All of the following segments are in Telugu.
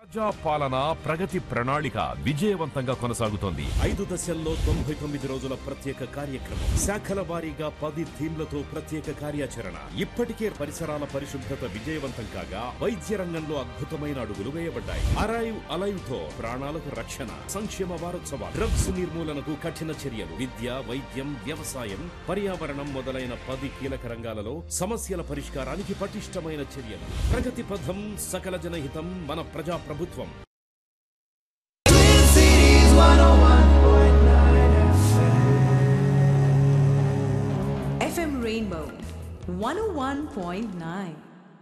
ప్రజా పాలన ప్రగతి ప్రణాళిక విజయవంతంగా కొనసాగుతోంది ఐదు దశల్లో తొంభై తొమ్మిది రోజుల ప్రత్యేక కార్యక్రమం శాఖల వారీగా పది థీమ్లతో ప్రత్యేక కార్యాచరణ ఇప్పటికే పరిసరాల పరిశుభ్రత విజయవంతం కాగా వైద్య రంగంలో అద్భుతమైన అడుగులు వేయబడ్డాయి అరైవ్ అలైవ్ తో ప్రాణాలకు రక్షణ సంక్షేమ వారోత్సవాలు డ్రగ్స్ నిర్మూలనకు కఠిన చర్యలు విద్య వైద్యం వ్యవసాయం పర్యావరణం మొదలైన పది కీలక రంగాలలో సమస్యల పరిష్కారానికి పటిష్టమైన చర్యలు ప్రగతి పథం సకల జనహితం మన ప్రజా ప్రభుత్వం FM Rainbow 101.9.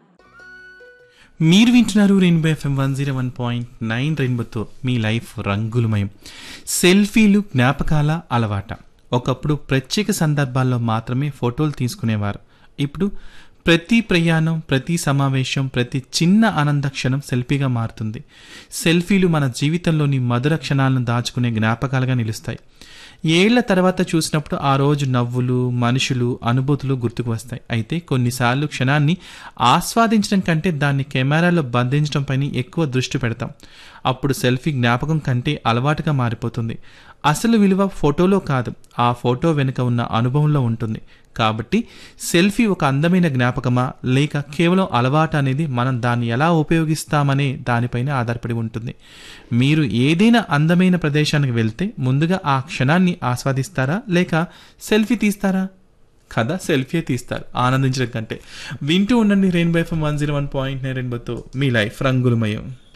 మీరు వింటున్నారు rainbow FM one zero one point nine రెయిన్బోతో మీ లైఫ్ రంగులమయం సెల్ఫీలు జ్ఞాపకాల అలవాట ఒకప్పుడు ప్రత్యేక సందర్భాల్లో మాత్రమే ఫోటోలు తీసుకునేవారు ఇప్పుడు ప్రతి ప్రయాణం ప్రతి సమావేశం ప్రతి చిన్న ఆనంద క్షణం సెల్ఫీగా మారుతుంది సెల్ఫీలు మన జీవితంలోని మధుర క్షణాలను దాచుకునే జ్ఞాపకాలుగా నిలుస్తాయి ఏళ్ల తర్వాత చూసినప్పుడు ఆ రోజు నవ్వులు మనుషులు అనుభూతులు గుర్తుకు వస్తాయి అయితే కొన్నిసార్లు క్షణాన్ని ఆస్వాదించడం కంటే దాన్ని కెమెరాలో బంధించడం పైన ఎక్కువ దృష్టి పెడతాం అప్పుడు సెల్ఫీ జ్ఞాపకం కంటే అలవాటుగా మారిపోతుంది అసలు విలువ ఫోటోలో కాదు ఆ ఫోటో వెనుక ఉన్న అనుభవంలో ఉంటుంది కాబట్టి సెల్ఫీ ఒక అందమైన జ్ఞాపకమా లేక కేవలం అలవాటు అనేది మనం దాన్ని ఎలా ఉపయోగిస్తామనే దానిపైన ఆధారపడి ఉంటుంది మీరు ఏదైనా అందమైన ప్రదేశానికి వెళ్తే ముందుగా ఆ క్షణాన్ని ఆస్వాదిస్తారా లేక సెల్ఫీ తీస్తారా కదా సెల్ఫీ తీస్తారు ఆనందించడం కంటే వింటూ ఉండండి rainbow FM one zero one point nine రెయిన్బోతో మీ లైఫ్ రంగులమయం